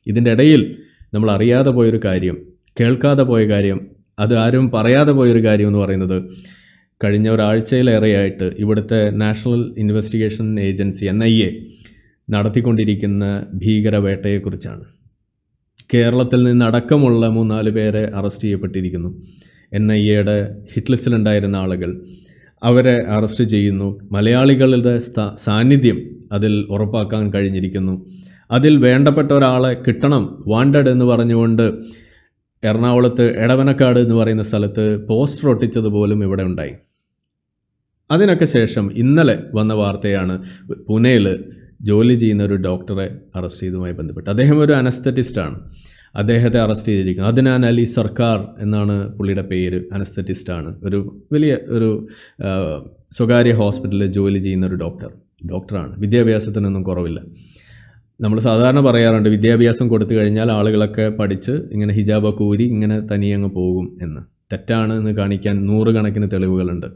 ഇതിൻ്റെ ഇടയിൽ നമ്മൾ അറിയാതെ പോയൊരു കാര്യം കേൾക്കാതെ പോയ കാര്യം അത് ആരും പറയാതെ പോയൊരു കാര്യം എന്ന് പറയുന്നത് കഴിഞ്ഞ ഒരാഴ്ചയിലേറെയായിട്ട് ഇവിടുത്തെ national investigation agency N I A നടത്തിക്കൊണ്ടിരിക്കുന്ന ഭീകരവേട്ടയെക്കുറിച്ചാണ് കേരളത്തിൽ നിന്നടക്കമുള്ള മൂന്നാല് പേരെ അറസ്റ്റ് ചെയ്യപ്പെട്ടിരിക്കുന്നു എൻ ഐ എയുടെ ഹിറ്റ് ലിസ്റ്റിലുണ്ടായിരുന്ന ആളുകൾ അവരെ അറസ്റ്റ് ചെയ്യുന്നു മലയാളികളുടെ സ്ഥാ- സാന്നിധ്യം അതിൽ ഉറപ്പാക്കാൻ കഴിഞ്ഞിരിക്കുന്നു അതിൽ വേണ്ടപ്പെട്ട ഒരാളെ കിട്ടണം വാണ്ടഡ് എന്ന് പറഞ്ഞുകൊണ്ട് എറണാകുളത്ത് എടവനക്കാട് എന്ന് പറയുന്ന സ്ഥലത്ത് പോസ്റ്റർ ഒട്ടിച്ചത് പോലും ഇവിടെ ഉണ്ടായി അതിനൊക്കെ ശേഷം ഇന്നലെ വന്ന വാർത്തയാണ് പൂനെയിൽ ജോലി ചെയ്യുന്ന ഒരു ഡോക്ടറെ അറസ്റ്റ് ചെയ്തതുമായി ബന്ധപ്പെട്ട് അദ്ദേഹം ഒരു അനസ്തറ്റിസ്റ്റാണ് അദ്ദേഹത്തെ അറസ്റ്റ് ചെയ്തിരിക്കുന്നത് അദ്നാൻ അലി സർക്കാർ എന്നാണ് പുള്ളിയുടെ പേര് അനസ്തറ്റിസ്റ്റാണ് ഒരു വലിയ ഒരു ആ, സ്വകാര്യ ഹോസ്പിറ്റലിൽ ജോലി ചെയ്യുന്ന ഒരു ഡോക്ടർ ഡോക്ടറാണ് വിദ്യാഭ്യാസത്തിനൊന്നും കുറവില്ല നമ്മൾ സാധാരണ പറയാറുണ്ട് വിദ്യാഭ്യാസം കൊടുത്തു കഴിഞ്ഞാൽ ആളുകളൊക്കെ പഠിച്ച് ഇങ്ങനെ ഹിജാബൊക്കെ ഊരി ഇങ്ങനെ തനിയെ അങ്ങ് പോകും എന്ന് തെറ്റാണ് എന്ന് കാണിക്കാൻ നൂറുകണക്കിന് തെളിവുകളുണ്ട്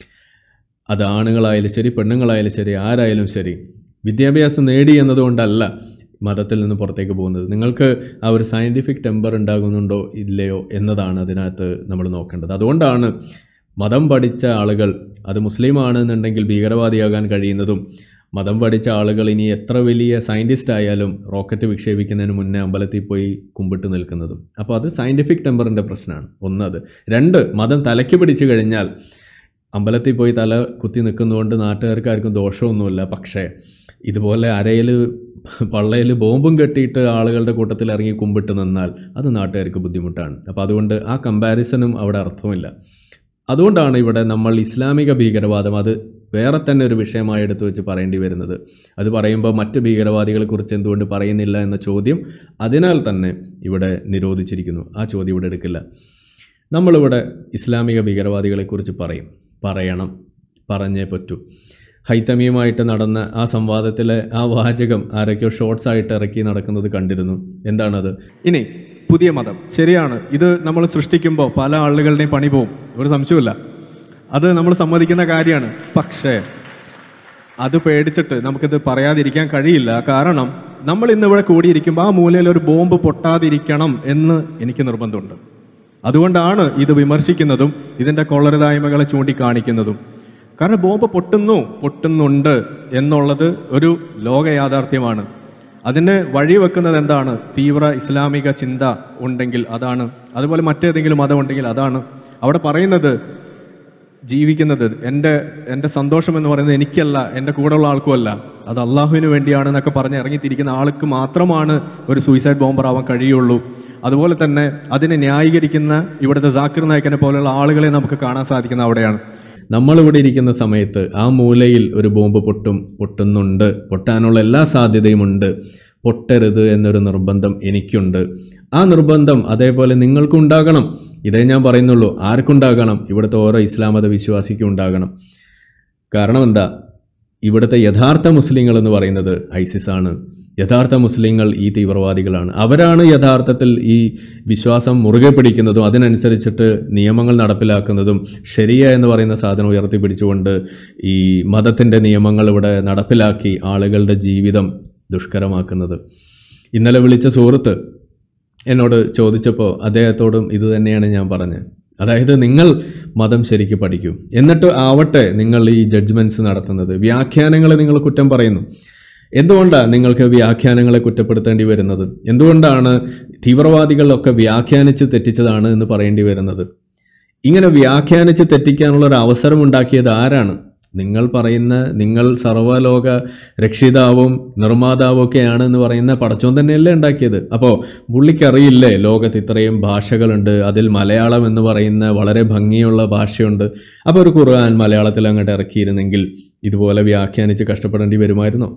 അത് ആണുങ്ങളായാലും ശരി പെണ്ണുങ്ങളായാലും ശരി ആരായാലും ശരി വിദ്യാഭ്യാസം നേടി എന്നതുകൊണ്ടല്ല മതത്തിൽ നിന്ന് പുറത്തേക്ക് പോകുന്നത് നിങ്ങൾക്ക് ആ ഒരു സയൻറ്റിഫിക് ടെമ്പർ ഉണ്ടാകുന്നുണ്ടോ ഇല്ലയോ എന്നതാണ് അതിനകത്ത് നമ്മൾ നോക്കേണ്ടത് അതുകൊണ്ടാണ് മതം പഠിച്ച ആളുകൾ അത് മുസ്ലിമാണ് എന്നുണ്ടെങ്കിൽ ഭീകരവാദിയാകാൻ കഴിയുന്നതും മതം പഠിച്ച ആളുകൾ ഇനി എത്ര വലിയ സയൻറ്റിസ്റ്റ് ആയാലും റോക്കറ്റ് വിക്ഷേപിക്കുന്നതിന് മുന്നേ അമ്പലത്തിൽ പോയി കുമ്പിട്ട് നിൽക്കുന്നതും അപ്പോൾ അത് സയൻറ്റിഫിക് ടെമ്പറിൻ്റെ പ്രശ്നമാണ് ഒന്നത് രണ്ട് മതം തലയ്ക്ക് പിടിച്ചു കഴിഞ്ഞാൽ അമ്പലത്തിൽ പോയി തല കുത്തി നിൽക്കുന്നതുകൊണ്ട് നാട്ടുകാർക്ക് ആർക്കും ദോഷമൊന്നുമില്ല പക്ഷേ ഇതുപോലെ അരയിൽ പള്ളയിൽ ബോംബും കെട്ടിയിട്ട് ആളുകളുടെ കൂട്ടത്തിൽ ഇറങ്ങി കുമ്പിട്ട് നിന്നാൽ അത് നാട്ടുകാർക്ക് ബുദ്ധിമുട്ടാണ് അപ്പോൾ അതുകൊണ്ട് ആ കമ്പാരിസണും അവിടെ അർത്ഥമില്ല അതുകൊണ്ടാണ് ഇവിടെ നമ്മൾ ഇസ്ലാമിക ഭീകരവാദം അത് വേറെ തന്നെ ഒരു വിഷയമായി എടുത്തു വെച്ച് പറയേണ്ടി വരുന്നത് അത് പറയുമ്പോൾ മറ്റ് ഭീകരവാദികളെക്കുറിച്ച് എന്തുകൊണ്ട് പറയുന്നില്ല എന്ന ചോദ്യം അതിനാൽ തന്നെ ഇവിടെ നിരോധിച്ചിരിക്കുന്നു ആ ചോദ്യം ഇവിടെ എടുക്കില്ല നമ്മളിവിടെ ഇസ്ലാമിക ഭീകരവാദികളെക്കുറിച്ച് പറയും പറയണം പറഞ്ഞേ പറ്റൂ ഹൈത്തമിയുമായിട്ട് നടന്ന ആ സംവാദത്തിലെ ആ വാചകം ആരൊക്കെയോ ഷോർട്സ് ആയിട്ട് ഇറക്കി നടക്കുന്നത് കണ്ടിരുന്നു എന്താണത് ഇനി പുതിയ മതം ശരിയാണ് ഇത് നമ്മൾ സൃഷ്ടിക്കുമ്പോൾ പല ആളുകളുടെയും പണി പോവും ഒരു സംശയമില്ല അത് നമ്മൾ സമ്മതിക്കുന്ന കാര്യമാണ് പക്ഷേ അത് പേടിച്ചിട്ട് നമുക്കിത് പറയാതിരിക്കാൻ കഴിയില്ല കാരണം നമ്മൾ ഇന്ന് ഇവിടെ കൂടിയിരിക്കുമ്പോൾ ആ മൂലയിൽ ഒരു ബോംബ് പൊട്ടാതിരിക്കണം എന്ന് എനിക്ക് നിർബന്ധമുണ്ട് അതുകൊണ്ടാണ് ഇത് വിമർശിക്കുന്നതും ഇതിൻ്റെ കൊള്ളരുതായ്മകളെ ചൂണ്ടിക്കാണിക്കുന്നതും കാരണം ബോംബ് പൊട്ടുന്നു പൊട്ടുന്നുണ്ട് എന്നുള്ളത് ഒരു ലോക യാഥാർത്ഥ്യമാണ് അതിന് വഴിവെക്കുന്നത് എന്താണ് തീവ്ര ഇസ്ലാമിക ചിന്ത ഉണ്ടെങ്കിൽ അതാണ് അതുപോലെ മറ്റേതെങ്കിലും മതം ഉണ്ടെങ്കിൽ അതാണ് അവിടെ പറയുന്നത് ജീവിക്കുന്നത് എൻ്റെ എൻ്റെ സന്തോഷം എന്ന് പറയുന്നത് എനിക്കല്ല എൻ്റെ കൂടെയുള്ള ആൾക്കും അല്ല അത് അള്ളാഹുവിന് വേണ്ടിയാണെന്നൊക്കെ പറഞ്ഞ് ഇറങ്ങിത്തിരിക്കുന്ന ആൾക്ക് മാത്രമാണ് ഒരു സൂയിസൈഡ് ബോംബർ ആവാൻ കഴിയുള്ളൂ അതുപോലെ തന്നെ അതിനെ ന്യായീകരിക്കുന്ന ഇവിടുത്തെ ജാക്കിർ നായക്കനെ പോലെയുള്ള ആളുകളെ നമുക്ക് കാണാൻ സാധിക്കുന്ന അവിടെയാണ് നമ്മളിവിടെ ഇരിക്കുന്ന സമയത്ത് ആ മൂലയിൽ ഒരു ബോംബ് പൊട്ടും പൊട്ടുന്നുണ്ട് പൊട്ടാനുള്ള എല്ലാ സാധ്യതയുമുണ്ട് പൊട്ടരുത് എന്നൊരു നിർബന്ധം എനിക്കുണ്ട് ആ നിർബന്ധം അതേപോലെ നിങ്ങൾക്കും ഉണ്ടാകണം ഇതേ ഞാൻ പറയുന്നുള്ളൂ ആർക്കുണ്ടാകണം ഇവിടുത്തെ ഓരോ ഇസ്ലാം മത വിശ്വാസിക്കും ഉണ്ടാകണം കാരണം എന്താ ഇവിടുത്തെ യഥാർത്ഥ മുസ്ലിങ്ങൾ എന്ന് പറയുന്നത് ഐസിസ് ആണ് യഥാർത്ഥ മുസ്ലിങ്ങൾ ഈ തീവ്രവാദികളാണ് അവരാണ് യഥാർത്ഥത്തിൽ ഈ വിശ്വാസം മുറുകെ പിടിക്കുന്നതും അതിനനുസരിച്ചിട്ട് നിയമങ്ങൾ നടപ്പിലാക്കുന്നതും ശരിയ എന്ന് പറയുന്ന സാധനം ഉയർത്തിപ്പിടിച്ചുകൊണ്ട് ഈ മതത്തിൻ്റെ നിയമങ്ങൾ ഇവിടെ നടപ്പിലാക്കി ആളുകളുടെ ജീവിതം ദുഷ്കരമാക്കുന്നത് ഇന്നലെ വിളിച്ച സുഹൃത്ത് എന്നോട് ചോദിച്ചപ്പോൾ അദ്ദേഹത്തോടും ഇത് തന്നെയാണ് ഞാൻ പറഞ്ഞത് അതായത് നിങ്ങൾ മതം ശരിക്ക് പഠിക്കൂ എന്നിട്ട് ആവട്ടെ നിങ്ങൾ ഈ ജഡ്ജ്മെൻറ്റ്സ് നടത്തുന്നത് വ്യാഖ്യാനങ്ങളെ നിങ്ങൾ കുറ്റം പറയുന്നു എന്തുകൊണ്ടാണ് നിങ്ങൾക്ക് വ്യാഖ്യാനങ്ങളെ കുറ്റപ്പെടുത്തേണ്ടി വരുന്നത് എന്തുകൊണ്ടാണ് തീവ്രവാദികളൊക്കെ വ്യാഖ്യാനിച്ച് തെറ്റിച്ചതാണ് എന്ന് പറയേണ്ടി വരുന്നത് ഇങ്ങനെ വ്യാഖ്യാനിച്ച് തെറ്റിക്കാനുള്ള ഒരു അവസരം ഉണ്ടാക്കിയത് ആരാണ് നിങ്ങൾ പറയുന്ന നിങ്ങൾ സർവ്വലോക രക്ഷിതാവും നിർമ്മാതാവും ഒക്കെയാണ് എന്ന് പറയുന്ന പടച്ചോൻ തന്നെയല്ലേ ഉണ്ടാക്കിയത് അപ്പോൾ പുള്ളിക്കറിയില്ലേ ലോകത്ത് ഇത്രയും ഭാഷകളുണ്ട് അതിൽ മലയാളം എന്ന് പറയുന്ന വളരെ ഭംഗിയുള്ള ഭാഷയുണ്ട് അപ്പോൾ ഒരു ഖുർആൻ മലയാളത്തിൽ അങ്ങോട്ട് ഇറക്കിയിരുന്നെങ്കിൽ ഇതുപോലെ വ്യാഖ്യാനിച്ച് കഷ്ടപ്പെടേണ്ടി വരുമായിരുന്നോ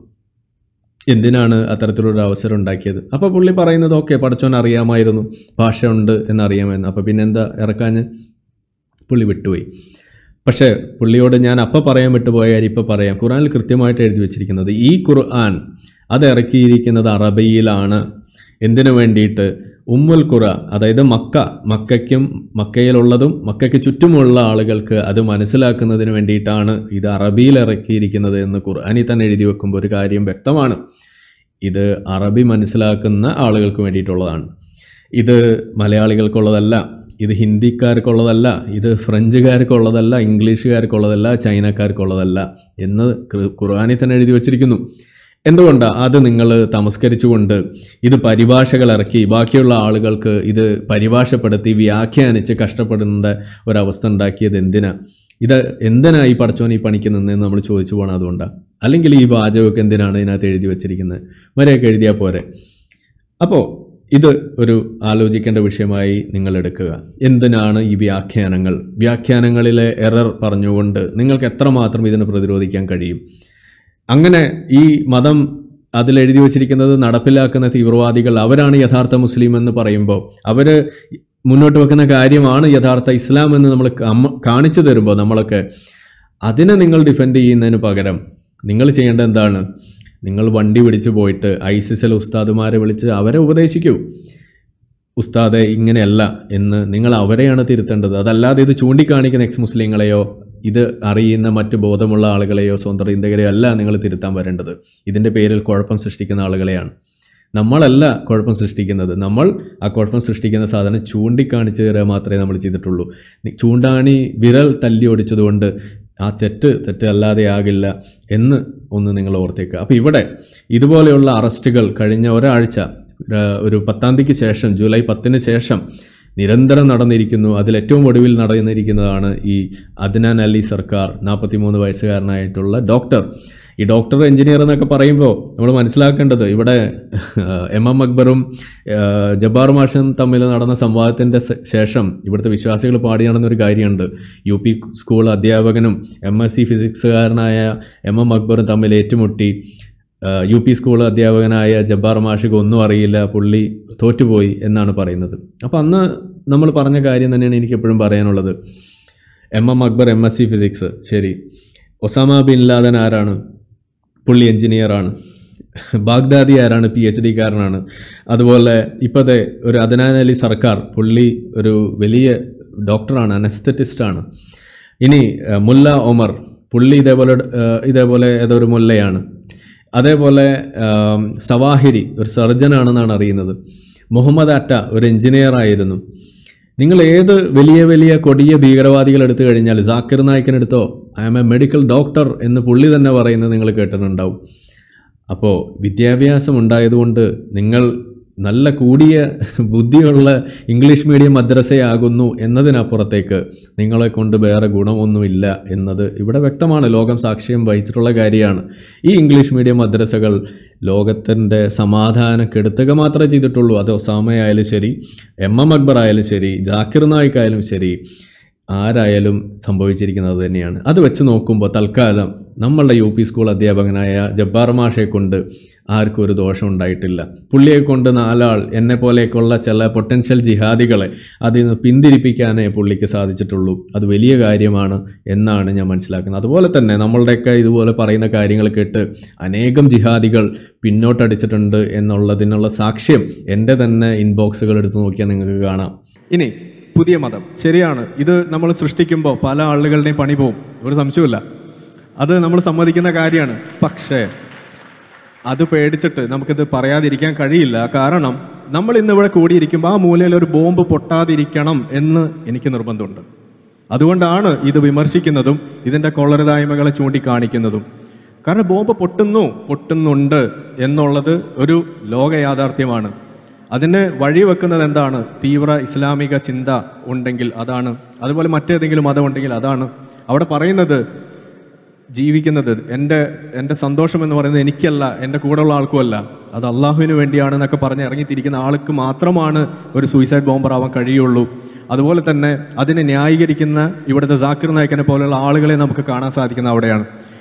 എന്തിനാണ് അത്തരത്തിലൊരു അവസരം ഉണ്ടാക്കിയത് അപ്പോൾ പുള്ളി പറയുന്നത് ഓക്കെ പടച്ചോൻ അറിയാമായിരുന്നു ഭാഷ ഉണ്ട് എന്നറിയാമായിരുന്നു അപ്പോൾ പിന്നെന്താ ഇറക്കാഞ്ഞ് പുള്ളി വിട്ടുപോയി പക്ഷേ പുള്ളിയോട് ഞാൻ അപ്പം പറയാൻ വിട്ടുപോയ കാര്യം ഇപ്പം പറയാം ഖുർആനിൽ കൃത്യമായിട്ട് എഴുതി വെച്ചിരിക്കുന്നത് ഈ ഖുർആൻ അത് ഇറക്കിയിരിക്കുന്നത് അറബിയിലാണ് എന്തിനു വേണ്ടിയിട്ട് ഉമ്മുൽ ഖുറ അതായത് മക്ക മക്കയ്ക്കും മക്കയിലുള്ളതും മക്കയ്ക്ക് ചുറ്റുമുള്ള ആളുകൾക്ക് അത് മനസ്സിലാക്കുന്നതിന് വേണ്ടിയിട്ടാണ് ഇത് അറബിയിൽ ഇറക്കിയിരിക്കുന്നത് എന്ന് ഖുർആനിൽ തന്നെ എഴുതി വെക്കുമ്പോൾ ഒരു കാര്യം വ്യക്തമാണ് ഇത് അറബി മനസ്സിലാക്കുന്ന ആളുകൾക്ക് വേണ്ടിയിട്ടുള്ളതാണ് ഇത് മലയാളികൾക്കുള്ളതല്ല ഇത് ഹിന്ദിക്കാർക്കുള്ളതല്ല ഇത് ഫ്രഞ്ചുകാർക്കുള്ളതല്ല ഇംഗ്ലീഷുകാർക്കുള്ളതല്ല ചൈനക്കാർക്കുള്ളതല്ല എന്ന് ഖുർ- ഖുർആനിൽ തന്നെ എഴുതി വച്ചിരിക്കുന്നു എന്തുകൊണ്ടാണ് അത് നിങ്ങൾ തമസ്കരിച്ചുകൊണ്ട് ഇത് പരിഭാഷകൾ ഇറക്കി ബാക്കിയുള്ള ആളുകൾക്ക് ഇത് പരിഭാഷപ്പെടുത്തി വ്യാഖ്യാനിച്ച് കഷ്ടപ്പെടുന്ന ഒരവസ്ഥ ഉണ്ടാക്കിയത് എന്തിനാ ഇത് എന്തിനാ ഈ പടച്ചോൻ ഈ പണിക്ക് നിന്നതെന്ന് നമ്മൾ ചോദിച്ചു പോകണം അതുകൊണ്ടാണ് അല്ലെങ്കിൽ ഈ വാചകമൊക്കെ എന്തിനാണ് ഇതിനകത്ത് എഴുതി വെച്ചിരിക്കുന്നത് മരെയൊക്കെ എഴുതിയാൽ പോരെ അപ്പോൾ ഇത് ഒരു ആലോചിക്കേണ്ട വിഷയമായി നിങ്ങൾ എടുക്കുക എന്തിനാണ് ഈ വ്യാഖ്യാനങ്ങൾ വ്യാഖ്യാനങ്ങളിലെ എറർ പറഞ്ഞുകൊണ്ട് നിങ്ങൾക്ക് എത്രമാത്രം ഇതിനെ പ്രതിരോധിക്കാൻ കഴിയും അങ്ങനെ ഈ മതം അതിലെഴുതി വച്ചിരിക്കുന്നത് നടപ്പിലാക്കുന്ന തീവ്രവാദികൾ അവരാണ് യഥാർത്ഥ മുസ്ലിം എന്ന് പറയുമ്പോൾ അവർ മുന്നോട്ട് വെക്കുന്ന കാര്യമാണ് യഥാർത്ഥ ഇസ്ലാം എന്ന് നമ്മൾ കമ്മ- കാണിച്ചു തരുമ്പോൾ നമ്മളൊക്കെ അതിനെ നിങ്ങൾ ഡിഫെൻഡ് ചെയ്യുന്നതിന് പകരം നിങ്ങൾ ചെയ്യേണ്ടത് എന്താണ് നിങ്ങൾ വണ്ടി പിടിച്ച് പോയിട്ട് ഐസിസിലെ ഉസ്താദുമാരെ വിളിച്ച് അവരെ ഉപദേശിക്കൂ ഉസ്താദെ ഇങ്ങനെയല്ല എന്ന് നിങ്ങൾ അവരെയാണ് തിരുത്തേണ്ടത് അതല്ലാതെ ഇത് ചൂണ്ടിക്കാണിക്കുന്ന എക്സ് മുസ്ലിങ്ങളെയോ ഇത് അറിയുന്ന മറ്റ് ബോധമുള്ള ആളുകളെയോ സ്വന്തം ചിന്തകരെയോ അല്ല നിങ്ങൾ തിരുത്താൻ വരേണ്ടത് ഇതിൻ്റെ പേരിൽ കുഴപ്പം സൃഷ്ടിക്കുന്ന ആളുകളെയാണ് നമ്മളല്ല കുഴപ്പം സൃഷ്ടിക്കുന്നത് നമ്മൾ ആ കുഴപ്പം സൃഷ്ടിക്കുന്ന സാധനം ചൂണ്ടിക്കാണിച്ചു തരിക മാത്രമേ നമ്മൾ ചെയ്തിട്ടുള്ളൂ നി- ചൂണ്ടാണി വിരൽ തല്ലി ഒടിച്ചതുകൊണ്ട് ആ തെറ്റ് തെറ്റല്ലാതെ ആകില്ല എന്ന് ഒന്ന് നിങ്ങൾ ഓർത്തേക്കുക അപ്പോൾ ഇവിടെ ഇതുപോലെയുള്ള അറസ്റ്റുകൾ കഴിഞ്ഞ ഒരാഴ്ച ആ, ഒരു പത്താം തീയതിക്ക് ശേഷം ജൂലൈ പത്തിന് ശേഷം നിരന്തരം നടന്നിരിക്കുന്നു അതിൽ ഏറ്റവും ഒടുവിൽ നടന്നിരിക്കുന്നതാണ് ഈ അദ്നാൻ അലി സർക്കാർ നാൽപ്പത്തിമൂന്ന് വയസ്സുകാരനായിട്ടുള്ള ഡോക്ടർ ഈ ഡോക്ടർ എഞ്ചിനീയർ എന്നൊക്കെ പറയുമ്പോൾ നമ്മൾ മനസ്സിലാക്കേണ്ടത് ഇവിടെ എം എം അക്ബറും ആ, ജബ്ബാർ മാഷും തമ്മിൽ നടന്ന സംവാദത്തിൻ്റെ സ- ശേഷം ഇവിടുത്തെ വിശ്വാസികൾ പാടി നടന്നൊരു കാര്യമുണ്ട് യു പി സ്കൂൾ അധ്യാപകനും എം എസ് സി ഫിസിക്സുകാരനായ എം എം അക്ബറും തമ്മിൽ ഏറ്റുമുട്ടി ആ, യു പി സ്കൂൾ അധ്യാപകനായ ജബ്ബാർ മാഷിക്ക് ഒന്നും അറിയില്ല പുള്ളി തോറ്റുപോയി എന്നാണ് പറയുന്നത് അപ്പോൾ അന്ന് നമ്മൾ പറഞ്ഞ കാര്യം തന്നെയാണ് എനിക്ക് എപ്പോഴും പറയാനുള്ളത് M M Akbar M S C physics ശരി ഒസാമ ബിൻ ലാദൻ ആരാണ് പുള്ളി എഞ്ചിനീയറാണ് ബാഗ്ദാദി ആരാണ് പി എച്ച് ഡിക്കാരനാണ് അതുപോലെ ഇപ്പോഴത്തെ ഒരു അദനാൻ അലി സർക്കാർ പുള്ളി ഒരു വലിയ ഡോക്ടറാണ് അനസ്തറ്റിസ്റ്റാണ് ഇനി ഏഹ്, മുല്ല ഒമർ പുള്ളി ഇതേപോലെ ഏഹ്, ഇതേപോലെ ഏതോ ഒരു മുല്ലയാണ് അതേപോലെ ആം, സവാഹിരി ഒരു സർജനാണെന്നാണ് അറിയുന്നത് മുഹമ്മദ് അറ്റ ഒരു എഞ്ചിനീയർ ആയിരുന്നു നിങ്ങൾ ഏത് വലിയ വലിയ കൊടിയ ഭീകരവാദികൾ എടുത്തു കഴിഞ്ഞാൽ ജാക്കിർ നായിക്കിനെടുത്തോ I am a medical doctor എന്ന് പുള്ളി തന്നെ പറയുന്നത് നിങ്ങൾ കേട്ടിട്ടുണ്ടാവും അപ്പോൾ വിദ്യാഭ്യാസം ഉണ്ടായതുകൊണ്ട് നിങ്ങൾ നല്ല കൂടിയ ബുദ്ധിയുള്ള ഇംഗ്ലീഷ് മീഡിയം മദ്രസയാകുന്നു എന്നതിനപ്പുറത്തേക്ക് നിങ്ങളെ കൊണ്ട് വേറെ ഗുണമൊന്നുമില്ല എന്നത് ഇവിടെ വ്യക്തമാണ് ലോകം സാക്ഷ്യം വഹിച്ചിട്ടുള്ള കാര്യമാണ് ഈ ഇംഗ്ലീഷ് മീഡിയം മദ്രസകൾ ലോകത്തിൻ്റെ സമാധാനം കെടുത്തുക മാത്രമേ ചെയ്തിട്ടുള്ളൂ അത് ഒസാമയായാലും ശരി എം എം അക്ബർ ആയാലും ശരി ജാക്കിർ നായിക് ആയാലും ശരി ആരായാലും സംഭവിച്ചിരിക്കുന്നത് തന്നെയാണ് അത് വെച്ച് നോക്കുമ്പോൾ തൽക്കാലം നമ്മളുടെ യു പി സ്കൂൾ അധ്യാപകനായ ജബ്ബാർ മാഷെ കൊണ്ട് ആർക്കും ഒരു ദോഷം ഉണ്ടായിട്ടില്ല പുള്ളിയെ കൊണ്ട് നാലാൾ എന്നെ പോലെയൊക്കെയുള്ള ചില പൊട്ടൻഷ്യൽ ജിഹാദികളെ അതിൽ നിന്ന് പിന്തിരിപ്പിക്കാനേ പുള്ളിക്ക് സാധിച്ചിട്ടുള്ളൂ അത് വലിയ കാര്യമാണ് എന്നാണ് ഞാൻ മനസ്സിലാക്കുന്നത് അതുപോലെ തന്നെ നമ്മളുടെയൊക്കെ ഇതുപോലെ പറയുന്ന കാര്യങ്ങൾ കേട്ട് അനേകം ജിഹാദികൾ പിന്നോട്ടടിച്ചിട്ടുണ്ട് എന്നുള്ളതിനുള്ള സാക്ഷ്യം എൻ്റെ തന്നെ ഇൻബോക്സുകൾ എടുത്ത് നോക്കിയാൽ നിങ്ങൾക്ക് കാണാം ഇനി പുതിയ മതം ശരിയാണ് ഇത് നമ്മൾ സൃഷ്ടിക്കുമ്പോൾ പല ആളുകളുടെയും പണി പോവും ഒരു സംശയമില്ല അത് നമ്മൾ സമ്മതിക്കുന്ന കാര്യമാണ് പക്ഷേ അത് പേടിച്ചിട്ട് നമുക്കിത് പറയാതിരിക്കാൻ കഴിയില്ല കാരണം നമ്മൾ ഇന്ന് ഇവിടെ കൂടിയിരിക്കുമ്പോൾ ആ മൂലയിൽ ഒരു ബോംബ് പൊട്ടാതിരിക്കണം എന്ന് എനിക്ക് നിർബന്ധമുണ്ട് അതുകൊണ്ടാണ് ഇത് വിമർശിക്കുന്നതും ഇതിൻ്റെ കൊള്ളരുതായ്മകളെ ചൂണ്ടിക്കാണിക്കുന്നതും കാരണം ബോംബ് പൊട്ടുന്നു പൊട്ടുന്നുണ്ട് എന്നുള്ളത് ഒരു ലോക യാഥാർത്ഥ്യമാണ് അതിന് വഴിവെക്കുന്നത് എന്താണ് തീവ്ര ഇസ്ലാമിക ചിന്ത ഉണ്ടെങ്കിൽ അതാണ് അതുപോലെ മറ്റേതെങ്കിലും മതം ഉണ്ടെങ്കിൽ അതാണ് അവിടെ പറയുന്നത് ജീവിക്കുന്നത് എൻ്റെ എൻ്റെ സന്തോഷം എന്ന് പറയുന്നത് എനിക്കല്ല എൻ്റെ കൂടെയുള്ള ആൾക്കുമല്ല അത് അള്ളാഹുവിന് വേണ്ടിയാണെന്നൊക്കെ പറഞ്ഞ് ഇറങ്ങിത്തിരിക്കുന്ന ആൾക്ക് മാത്രമാണ് ഒരു സൂയിസൈഡ് ബോംബർ ആവാൻ കഴിയുള്ളൂ അതുപോലെ തന്നെ അതിനെ ന്യായീകരിക്കുന്ന ഇവിടുത്തെ ജാക്കിർ നായിക്കിനെ പോലെയുള്ള ആളുകളെ നമുക്ക് കാണാൻ സാധിക്കുന്ന അവിടെയാണ്